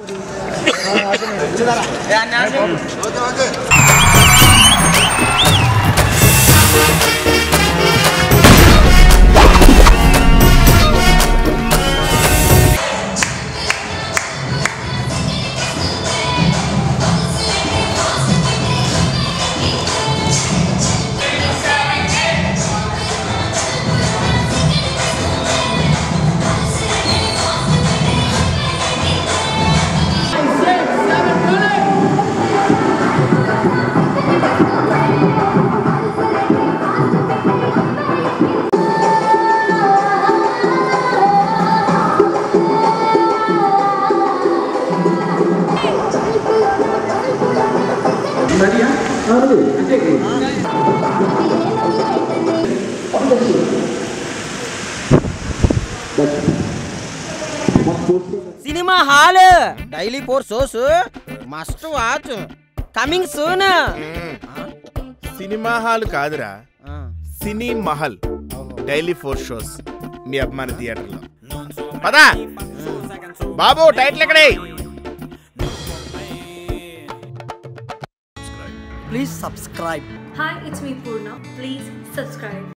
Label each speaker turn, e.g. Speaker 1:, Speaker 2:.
Speaker 1: Cinema hall daily four shows must watch coming soon
Speaker 2: cinema hall కాదురా Cine Mahal daily four shows మీ అభిమాన థియేటర్లో పదా బాబు టైటిల్ ఎక్కడే
Speaker 1: please subscribe
Speaker 3: Hi, it's me Purna. Please subscribe.